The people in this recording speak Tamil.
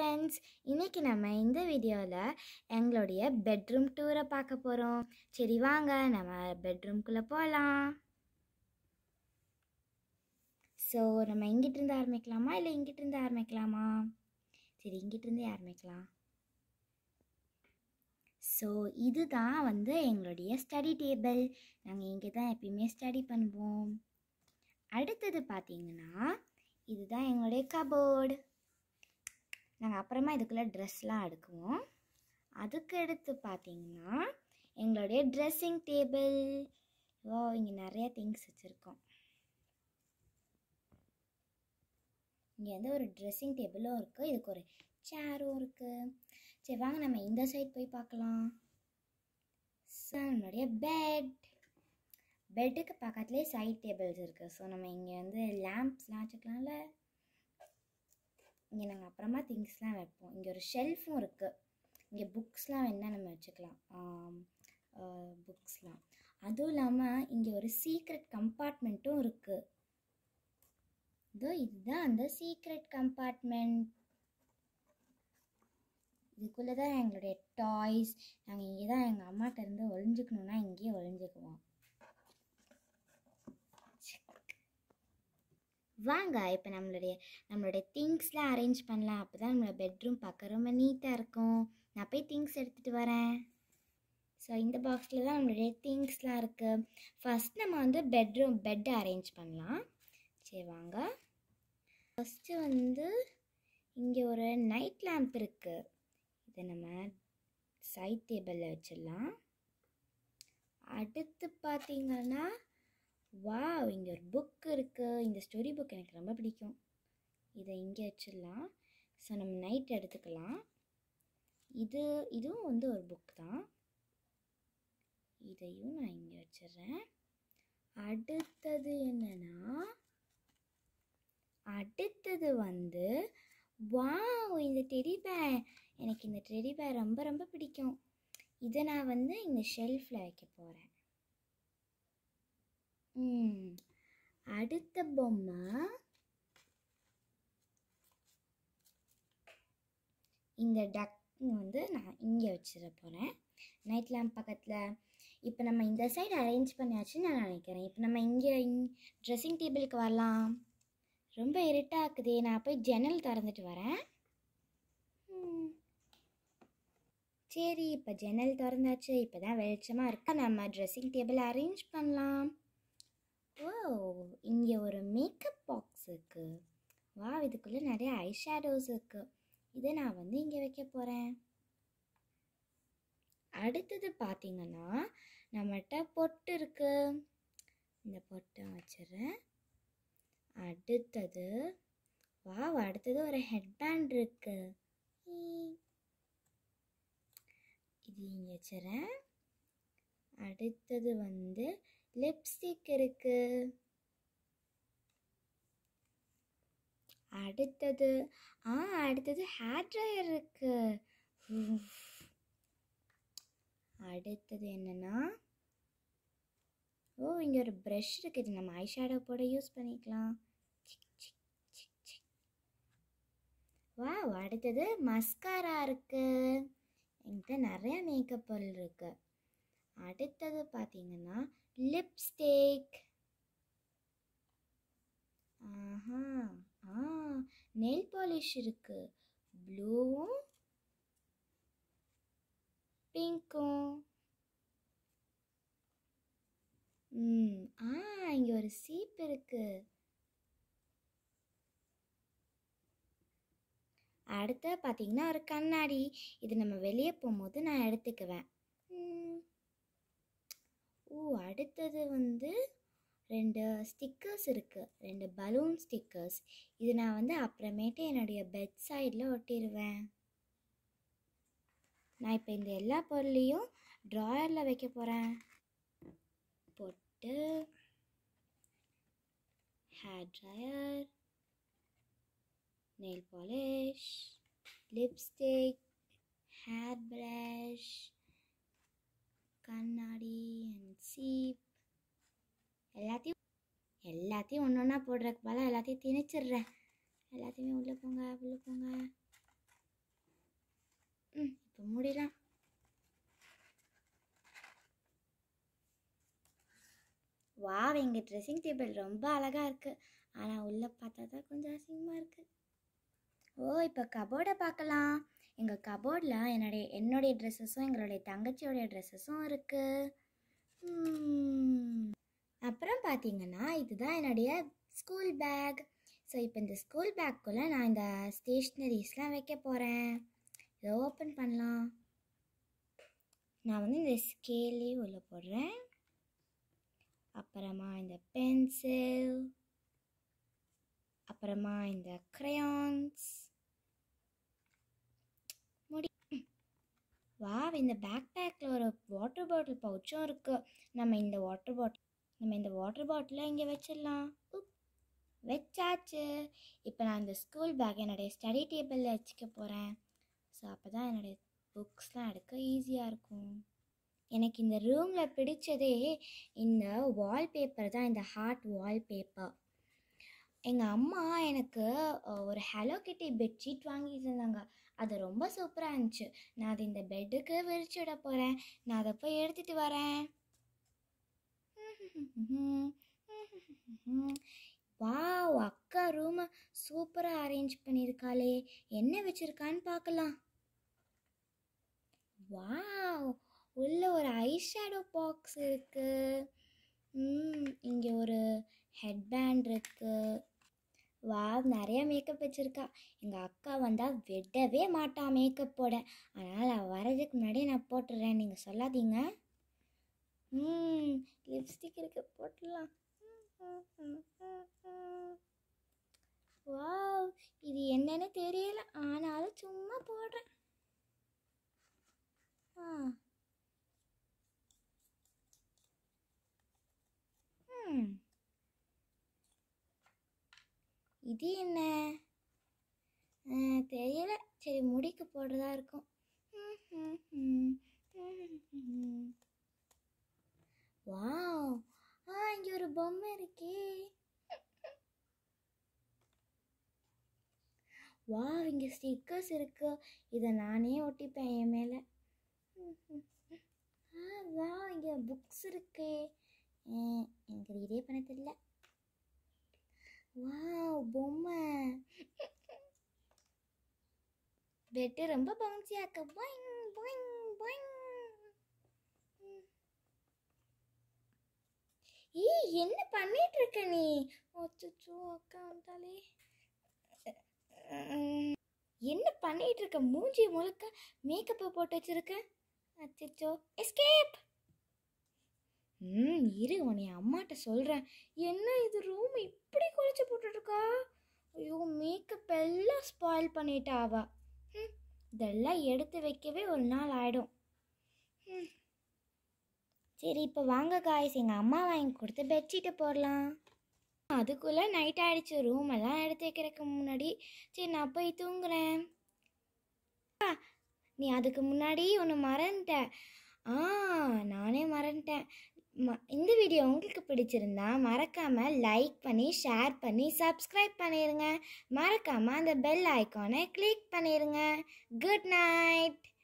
ஃப்ரெண்ட்ஸ் இன்னைக்கு நம்ம இந்த வீடியோவில் எங்களுடைய பெட்ரூம் டூரை பார்க்க போகிறோம் சரி வாங்க நம்ம பெட்ரூம்குள்ளே போகலாம் ஸோ நம்ம இங்கிட்டு இருந்து ஆரம்பிக்கலாமா இல்லை இங்கிட்டு இருந்து ஆரம்பிக்கலாமா சரி இங்கிட்டு இருந்தே ஆரம்பிக்கலாம் ஸோ இதுதான் வந்து எங்களுடைய ஸ்டடி டேபிள் நாங்கள் இங்கே தான் எப்பயுமே ஸ்டடி பண்ணுவோம் அடுத்தது பார்த்தீங்கன்னா இதுதான் எங்களுடைய கபோர்டு நாங்கள் அப்புறமா இதுக்குள்ளே ட்ரெஸ்லாம் அடுக்குவோம் அதுக்கு அடுத்து பார்த்தீங்கன்னா எங்களுடைய ட்ரெஸ்ஸிங் டேபிள் ஓ இங்கே நிறைய திங்ஸ் வச்சுருக்கோம் இங்கே வந்து ஒரு ட்ரெஸ்ஸிங் டேபிளும் இருக்குது இதுக்கு ஒரு சேரும் இருக்குது சரி வாங்க நம்ம இந்த சைட் போய் பார்க்கலாம் ஸோ நம்மளுடைய பெட் பெட்டுக்கு பக்கத்துலேயே சைட் டேபிள்ஸ் இருக்குது ஸோ நம்ம இங்கே வந்து லேம்ப்ஸ்லாம் வச்சுக்கலாம்ல இங்கே நாங்கள் அப்புறமா திங்ஸ்லாம் வைப்போம் இங்கே ஒரு ஷெல்ஃபும் இருக்குது இங்கே புக்ஸ்லாம் வேணால் நம்ம வச்சுக்கலாம் புக்ஸ்லாம் அதுவும் இல்லாமல் இங்கே ஒரு சீக்ரெட் கம்பார்ட்மெண்ட்டும் இருக்குது இதோ இதுதான் அந்த சீக்ரெட் கம்பார்ட்மெண்ட் இதுக்குள்ளே தான் எங்களுடைய டாய்ஸ் நாங்கள் இங்கே தான் எங்கள் அம்மாட்ட இருந்து ஒளிஞ்சுக்கணுன்னா இங்கேயே ஒளிஞ்சுக்குவோம் வாங்க இப்போ நம்மளுடைய நம்மளுடைய திங்ஸ்லாம் அரேஞ்ச் பண்ணலாம் அப்போ தான் நம்மளோட பெட்ரூம் பார்க்க ரொம்ப நீட்டாக இருக்கும் நான் போய் திங்ஸ் எடுத்துகிட்டு வரேன் ஸோ இந்த பாக்ஸில் தான் நம்மளுடைய திங்ஸ்லாம் இருக்குது ஃபஸ்ட் நம்ம வந்து பெட்ரூம் பெட்டை அரேஞ்ச் பண்ணலாம் சரி வாங்க ஃபஸ்ட்டு வந்து இங்கே ஒரு நைட் லேம்ப் இருக்குது இதை நம்ம சைட் டேபிளில் வச்சிடலாம் அடுத்து பார்த்தீங்கன்னா வாவ் இங்கே ஒரு புக் இருக்குது இந்த ஸ்டோரி புக் எனக்கு ரொம்ப பிடிக்கும் இதை இங்கே வச்சிடலாம் ஸோ நம்ம நைட் எடுத்துக்கலாம் இது இதுவும் வந்து ஒரு புக் தான் இதையும் நான் இங்கே வச்சிடுறேன் அடுத்தது என்னன்னா அடுத்தது வந்து வாவ் இந்த டெடி பேர் எனக்கு இந்த டெடி பேர் ரொம்ப ரொம்ப பிடிக்கும் இதை நான் வந்து இந்த ஷெல்ஃபில் வைக்க போகிறேன் ம் அடுத்த பொம்மை இந்த டக் வந்து நான் இங்கே வச்சிட போகிறேன் நைட் லேம்ப் பக்கத்தில் இப்போ நம்ம இந்த சைடு அரேஞ்ச் பண்ணியாச்சுன்னு நான் நினைக்கிறேன் இப்போ நம்ம இங்கே ட்ரெஸ்ஸிங் டேபிளுக்கு வரலாம் ரொம்ப இருட்டாக இருக்குதே நான் போய் ஜன்னல் திறந்துட்டு வரேன் ம். சரி இப்போ ஜன்னல் திறந்தாச்சு இப்போ தான் வெளிச்சமாக இருக்கா நம்ம ட்ரெஸ்ஸிங் டேபிள் அரேஞ்ச் பண்ணலாம் ஓ இங்கே ஒரு மேக்கப் பாக்ஸ் இருக்குது வா இதுக்குள்ளே நிறைய ஐ ஷேடோஸ் இருக்குது இதை நான் வந்து இங்கே வைக்க போகிறேன் அடுத்தது பார்த்தீங்கன்னா நம்மகிட்ட பொட்டு இருக்கு இந்த பொட்டை வச்சிடுறேன் அடுத்தது வா அடுத்தது ஒரு ஹெட்பேண்ட் இருக்கு ஈ. இது இங்கே வச்சிடுறேன் அடுத்தது வந்து லிப்ஸ்டிக் இருக்கு அடுத்தது ஆ அடுத்தது ஹேர் ட்ரையர் இருக்கு உஃப். அடுத்தது என்னன்னா ஓ இங்கே ஒரு ப்ரஷ் இருக்கு இது நம்ம ஐஷேடோ போட யூஸ் பண்ணிக்கலாம் chic, chic, chic, chic. Wow அடுத்தது மஸ்காரா இருக்கு என்கிட்ட நிறைய மேக்கப் பொருள் இருக்கு அடுத்தது பார்த்தீங்கன்னா லிப்ஸ்டிக் ஆஹா ஆ நெயில் பாலிஷ் இருக்கு ப்ளூவும் பிங்க்கும் ம் ஆ இங்கே ஒரு சீப் இருக்கு அடுத்து பார்த்தீங்கன்னா ஒரு கண்ணாடி இது நம்ம வெளியே போகும்போது நான் எடுத்துக்குவேன் ம். ஓ அடுத்தது வந்து ரெண்டு ஸ்டிக்கர்ஸ் இருக்குது ரெண்டு பலூன் ஸ்டிக்கர்ஸ் இது நான் வந்து அப்புறமேட்டு என்னுடைய பெட் சைடில் ஒட்டிடுவேன் நான் இப்போ இந்த எல்லா பொருளையும் ட்ராயரில் வைக்க போகிறேன் பொட்டு hair dryer nail polish lipstick hair brush கண்ணாடி அண்ட் சீப் எல்லாத்தையும் எல்லாத்தையும் ஒன்று ஒன்றா போடுறதுக்கு பதிலாக எல்லாத்தையும் திணிச்சிடுறேன் எல்லாத்தையுமே உள்ளே போங்க உள்ளே போங்க இங்கே ட்ரெஸ்ஸிங் டேபிள் ரொம்ப அழகாக இருக்குது ஆனால் உள்ளே பார்த்தா தான் கொஞ்சம் அசிங்கமாக இருக்குது ஓ இப்போ கபோர்டை பார்க்கலாம் எங்கள் கபோர்டில் என்னுடைய என்னுடைய ட்ரெஸ்ஸஸும் எங்களுடைய தங்கச்சியோடைய ட்ரெஸ்ஸஸும் இருக்குது அப்புறம் பார்த்தீங்கன்னா இதுதான் என்னுடைய ஸ்கூல் பேக் ஸோ இப்போ இந்த ஸ்கூல் பேக்குள்ளே நான் இந்த ஸ்டேஷ்னரிஸ்லாம் வைக்க போகிறேன் இதை ஓப்பன் பண்ணலாம் நான் வந்து இந்த ஸ்கேலே உள்ள போடுறேன் அப்புறமா இந்த பென்சில் அப்புறமா இந்த crayons முடி வா இந்த பேக் பேக்கில் ஒரு வாட்டர் பாட்டில் பவுச்சும் இருக்குது நம்ம இந்த வாட்டர் பாட்டில் நம்ம இந்த வாட்டர் பாட்டிலை இங்கே வச்சிடலாம் உப். வச்சாச்சு இப்போ நான் இந்த ஸ்கூல் பேக் என்னுடைய ஸ்டடி டேபிளில் வச்சுக்க போகிறேன் ஸோ அப்போ தான் என்னுடைய புக்ஸ்லாம் எடுக்க ஈஸியாக இருக்கும் எனக்கு இந்த ரூமில் பிடிச்சதே இந்த வால்பேப்பர் தான் இந்த ஹார்ட் வால்பேப்பர் எங்கள் அம்மா எனக்கு அஹ், ஒரு ஹலோ கிட்டி பெட்ஷீட் வாங்கி தந்தாங்க அது ரொம்ப சூப்பராக இருந்துச்சு நான் அதை இந்த பெட்டுக்கு விரிச்சு விட போகிறேன் நான் அதை போய் எடுத்துகிட்டு வரேன் வாவ் அக்கா ரூமை சூப்பராக அரேஞ்ச் பண்ணியிருக்காளே என்ன வச்சிருக்கான்னு பார்க்கலாம் வாவ் உள்ள ஒரு ஐ ஷேடோ பாக்ஸ் இருக்கு ம் இங்கே ஒரு ஹெட் பேண்ட் இருக்கு வாவ் நிறைய மேக்கப் வச்சிருக்கா எங்கள் அக்கா வந்தால் விடவே மாட்டா மேக்கப் போட அதனால் அவள் வர்றதுக்கு முன்னாடியே நான் போட்டுடுறேன் நீங்கள் சொல்லாதீங்க ம் லிப்ஸ்டிக் இருக்கு போட்டுடலாம் வாவ் இது என்னன்னு தெரியல ஆனாலும் சும்மா போடுறேன் ஆ ம் இது என்ன ஆ, தெரியல சரி முடிக்கு போடுறதா இருக்கும் வாவ் ஆ இங்க ஒரு பொம்மை இருக்கே வாவ் இங்க ஸ்டிக்கர்ஸ் இருக்கு இதை நானே ஒட்டிப்பேன் என் மேல ஆ வா இங்க புக்ஸ் இருக்கு ஆ, எனக்கு இதே பண்ண தெரியல வாவ் பொம்மை பெட்டு ரொம்ப பவுன்சியா இருக்கு பாயிங் பாயிங் பாயிங் ஏய் என்ன பண்ணிட்டு இருக்க நீ அச்சோ அக்கா வந்தாலே உம், என்ன பண்ணிட்டு இருக்க மூஞ்சி முழுக்க மேக்கப்பை போட்டு வச்சிருக்க அச்சோ எஸ்கேப் ம் இரு உன்னை அம்மாட்ட சொல்கிறேன் என்ன இது ரூம் இப்படி குளிச்சு போட்டுட்ருக்கா ஐயோ மேக்கப் எல்லாம் ஸ்பாயில் பண்ணிட்டா அவ ம், இதெல்லாம் எடுத்து வைக்கவே ஒரு நாள் ஆயிடும் ம். சரி இப்போ வாங்க காய்ஸ் எங்கள் அம்மா வாங்கி கொடுத்து பெட்ஷீட்டை போடலாம் அதுக்குள்ளே நைட் ஆயிடுச்சு ரூம் எல்லாம் எடுத்து வைக்கிறதுக்கு முன்னாடி சரி நான் போய் தூங்குறேன் ஆ, நீ அதுக்கு முன்னாடி ஒன்று மறந்துட்ட ஆ நானே மறந்துட்டேன் ம- இந்த வீடியோ உங்களுக்கு பிடிச்சிருந்தா மறக்காம லைக் பண்ணி ஷேர் பண்ணி சப்ஸ்கிரைப் பண்ணிடுங்க மறக்காம அந்த பெல் ஐக்கானை கிளிக் பண்ணிடுங்க குட் நைட்